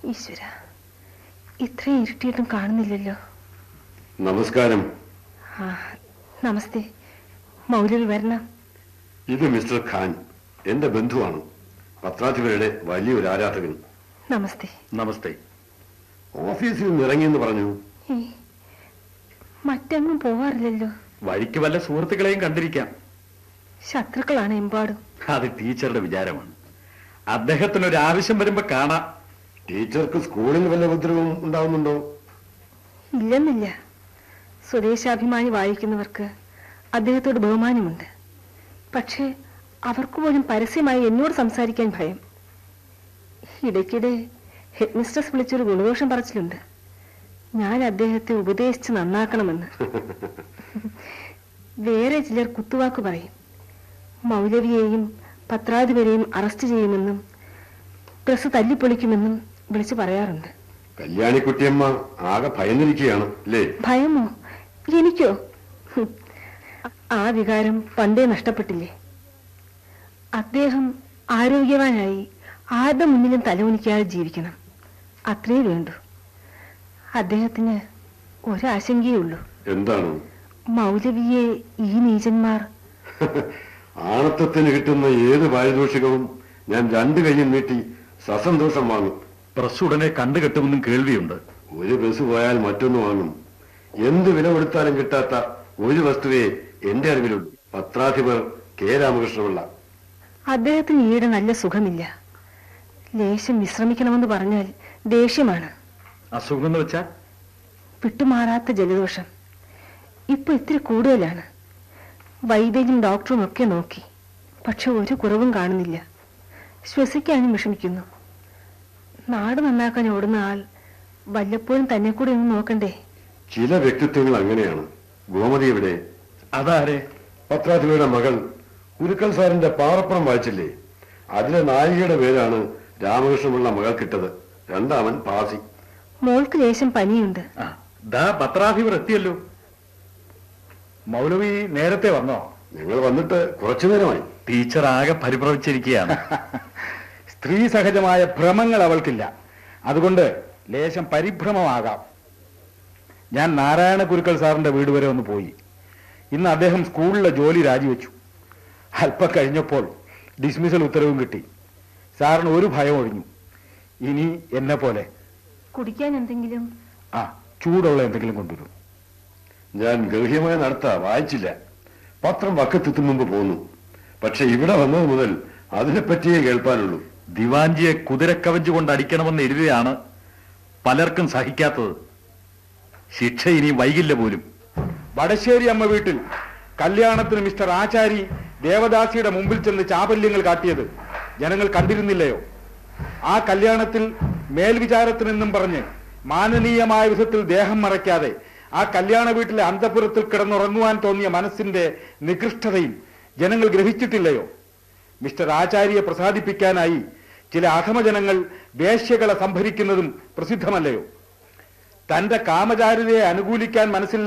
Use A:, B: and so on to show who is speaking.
A: ഈശ്വര ഇത്രയും ഇരുട്ടിയിട്ടും കാണുന്നില്ലല്ലോ
B: നമസ്കാരം
A: ആ നമസ്തേ മൗലവി വരണം
B: ഇത് മിസ്റ്റർ ഖാൻ എന്റെ ബന്ധുവാണ് പത്രാധിപരുടെ വലിയൊരു ആരാധകൻ
A: നമസ്തേ
B: നമസ്തേ ഓഫീസിൽ നിന്ന് ഇറങ്ങിയെന്ന് പറഞ്ഞു
A: ഏ മറ്റെങ്ങും പോവാറില്ലല്ലോ
C: വഴിക്ക് വല്ല സുഹൃത്തുക്കളെയും കണ്ടിരിക്കാം
A: ശത്രുക്കളാണ് എമ്പാടും
C: അത് ടീച്ചറുടെ വിചാരമാണ് അദ്ദേഹത്തിന് ഒരു ആവശ്യം വരുമ്പോ കാണാം
B: ടീച്ചർക്ക് സ്കൂളിൽ വല്ല ഉപദ്രവം ഉണ്ടാവുന്നുണ്ടോ
A: ഇല്ലെന്നില്ല സ്വദേശാഭിമാനി വായിക്കുന്നവർക്ക് അദ്ദേഹത്തോട് ബഹുമാനമുണ്ട് പക്ഷേ അവർക്ക് പോലും പരസ്യമായി എന്നോട് സംസാരിക്കാൻ ഭയം ഇടയ്ക്കിടെ ഹെഡ് മിസ്ട്രസ് വിളിച്ചൊരു ഗുണദോഷം പറച്ചിലുണ്ട് ഞാൻ അദ്ദേഹത്തെ ഉപദേശിച്ച് നന്നാക്കണമെന്ന് വേറെ ചിലർ കുത്തുവാക്ക് പറയും മൗലവിയെയും പത്രാധിപരെയും അറസ്റ്റ് ചെയ്യുമെന്നും പ്രസ് തല്ലിപ്പൊളിക്കുമെന്നും വിളിച്ചു പറയാറുണ്ട്
B: കല്യാണിക്കുട്ടിയമ്മ ആകെ ഭയന്നിരിക്കുകയാണ് അല്ലേ
A: ഭയമോ എനിക്കോ ഹും. ആ വികാരം പണ്ടേ നഷ്ടപ്പെട്ടില്ലേ അദ്ദേഹം ആരോഗ്യവാനായി ആരുടെ മുന്നിലും തലകുനിക്കാതെ ജീവിക്കണം അത്രേ വേണ്ടൂ അദ്ദേഹത്തിന് ഒരാശങ്കയേ ഉള്ളൂ
B: എന്താണ്
A: മൗലവിയെ ഈ നീചന്മാർ
B: ആണത്തത്തിന് കിട്ടുന്ന ഏത് പാരിതോഷികവും ഞാൻ രണ്ടു കൈയും നീട്ടി സസന്തോഷം വാങ്ങും
C: പ്രസ് ഉടനെ കണ്ടുകെട്ടുമെന്നും കേൾവിയുണ്ട്
B: ഒരു ബസ് പോയാൽ മറ്റൊന്ന് വാങ്ങും എന്ത് വില കൊടുത്താലും കിട്ടാത്ത ഒരു വസ്തുവേ എന്റെ അറിവിലുള്ളൂ പത്രാധിപർ കെ രാമകൃഷ്ണപിള്ള
A: അദ്ദേഹത്തിന് ഈയിടെ നല്ല സുഖമില്ല ലേശം വിശ്രമിക്കണമെന്ന് പറഞ്ഞാൽ ദേഷ്യമാണ്
C: അസുഖം എന്ന് വെച്ചാൽ
A: വിട്ടുമാറാത്ത ജലദോഷം ഇപ്പൊ ഇത്തിരി കൂടുതലാണ് വൈദ്യനും ഡോക്ടറും ഒക്കെ നോക്കി പക്ഷെ ഒരു കുറവും കാണുന്നില്ല ശ്വസിക്കാനും വിഷമിക്കുന്നു നാട് നന്നാക്കാൻ ഓടുന്ന ആൾ വല്ലപ്പോഴും തന്നെ കൂടെ ഒന്ന് നോക്കണ്ടേ
B: ചില വ്യക്തിത്വങ്ങൾ അങ്ങനെയാണ് ഗോമതി എവിടെ
C: അതാരെ
B: പത്രാധിപരുടെ മകൾ കുരുക്കൽ സാറിന്റെ പാറപ്പുറം വായിച്ചില്ലേ അതിലെ നായികയുടെ പേരാണ് രാമകൃഷ്ണപിള്ള മകൾക്കിട്ടത് രണ്ടാമൻ പാസി
A: മോൾക്ക് ലേശം പനിയുണ്ട്
C: ആ, ദാ പത്രാധിപർ എത്തിയല്ലോ മൗലവി നേരത്തെ വന്നോ
B: നിങ്ങൾ വന്നിട്ട് കുറച്ചു നേരമായി
C: ടീച്ചർ ആകെ പരിഭ്രമിച്ചിരിക്കുകയാണ്
D: സ്ത്രീ സഹജമായ ഭ്രമങ്ങൾ അവൾക്കില്ല അതുകൊണ്ട് ലേശം പരിഭ്രമമാകാം ഞാൻ നാരായണ കുരുക്കൾ സാറിന്റെ വീട് വരെ ഒന്ന് പോയി ഇന്ന് അദ്ദേഹം സ്കൂളിലെ ജോലി രാജിവെച്ചു അല്പം കഴിഞ്ഞപ്പോൾ ഡിസ്മിസൽ ഉത്തരവും കിട്ടി സാറിന് ഒരു ഭയം ഒഴിഞ്ഞു ഇനി എന്നെ പോലെ
A: കുടിക്കാൻ എന്തെങ്കിലും
D: ആ ചൂടുള്ള എന്തെങ്കിലും കൊണ്ടുവരും
B: ഞാൻ ഗർഹ്യമായ നടത്ത വായിച്ചില്ല പത്രം വക്കത്തെത്തും മുമ്പ് പോന്നു പക്ഷെ ഇവിടെ വന്നത് മുതൽ അതിനെപ്പറ്റിയേ കേൾപ്പാനുള്ളൂ
C: ദിവാഞ്ചിയെ കുതിരക്കവഞ്ച് കൊണ്ട് അടിക്കണമെന്ന് എഴുതിയാണ് പലർക്കും സഹിക്കാത്തത് ശിക്ഷ ഇനി വൈകില്ല പോലും
D: വടശ്ശേരി അമ്മ വീട്ടിൽ കല്യാണത്തിന് മിസ്റ്റർ ആചാരി ദേവദാസിയുടെ മുമ്പിൽ ചെന്ന് ചാപല്യങ്ങൾ കാട്ടിയത് ജനങ്ങൾ കണ്ടിരുന്നില്ലയോ ആ കല്യാണത്തിൽ മേൽവിചാരത്തിനെന്നും പറഞ്ഞ് മാനനീയമായ വിധത്തിൽ ദേഹം മറയ്ക്കാതെ ആ കല്യാണ വീട്ടിലെ അന്തപുരത്തിൽ കിടന്നുറങ്ങുവാൻ തോന്നിയ മനസ്സിന്റെ നികൃഷ്ടതയും ജനങ്ങൾ ഗ്രഹിച്ചിട്ടില്ലയോ മിസ്റ്റർ ആചാര്യയെ പ്രസാദിപ്പിക്കാനായി ചില അധമജനങ്ങൾ വേശ്യകളെ സംഭരിക്കുന്നതും പ്രസിദ്ധമല്ലയോ തന്റെ കാമചാരിതയെ അനുകൂലിക്കാൻ മനസ്സില്ല